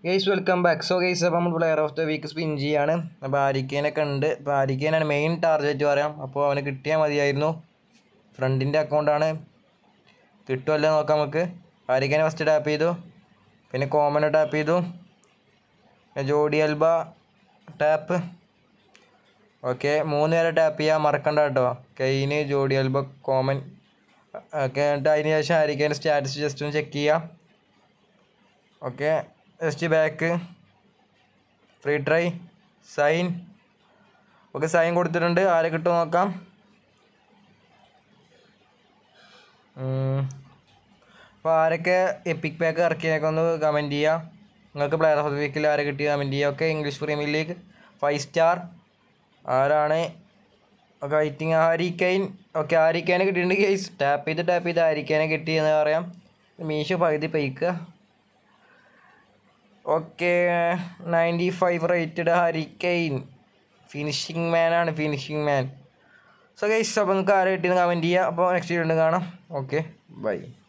guys welcome back so guys അപ്പോൾ നമ്മൾ player of the week spin ചെയ്യാണ് അപ്പോൾ ആരിക്കേനൊക്കെ ഉണ്ട് അപ്പോൾ ആരിക്കേനാണ് മെയിൻ ടാർഗറ്റ് പറയാം അപ്പോൾ അവന് കിട്ടിയാൽ മതിയായിരുന്നു ഫ്രണ്ടിൻ്റെ അക്കൗണ്ടാണ് കിട്ടുമല്ലോ നോക്കാം നമുക്ക് ആരിക്കേനെ ഫസ്റ്റ് ടാപ്പ് ചെയ്തു പിന്നെ കോമനെ ടാപ്പ് ചെയ്തു പിന്നെ ജോഡി അൽബ ടാപ്പ് ഓക്കെ മൂന്ന് പേരെ ടാപ്പ് ചെയ്യാൻ മറക്കണ്ട കേട്ടോ കെയിന് ജോഡി അൽബ കോമൻ ഓക്കെ എന്നിട്ട് അതിന് ശേഷം ആരിക്കേൻ്റെ സ്റ്റാറ്റസ് ജസ്റ്റ് ഒന്ന് ചെക്ക് ചെയ്യാം okay just back free try sign okay sign കൊടുത്തിട്ടുണ്ട് ആരെ കിട്ടും നോക്കാം അപ്പോൾ ആരൊക്കെ എപ്പിക് പാക്ക് ഇറക്കിയൊക്കെ ഒന്ന് കമൻറ്റ് ചെയ്യുക നിങ്ങൾക്ക് പ്ലെയർ ഓഫ് ദ വീക്കിൽ ആരെ കിട്ടി കമൻറ്റ് ചെയ്യുക okay English Premier League five star ആരാണ് ഓക്കെ ഐറ്റിങ് ഹാരി കെയിൻ ഓക്കെ ഹാരി കെയിനെ കിട്ടിയിട്ടുണ്ട് കേസ് ടാപ്പ് ചെയ്ത് ടാപ്പ് ചെയ്ത് ഹാരി കെയിനെ കിട്ടി എന്ന് പറയാം മീശോ പകുതി പൈക്കുക okay ninety five rated Harry Kane finishing മാനാണ് ഫിനിഷിങ് മാൻ സോ ഗൈസ് അപ്പോൾ നിങ്ങൾക്ക് ആരെ കിട്ടിയെന്ന് കമൻറ്റ് ചെയ്യുക അപ്പോൾ നെക്സ്റ്റ് വീഡിയോ കാണാം ഓക്കെ ബൈ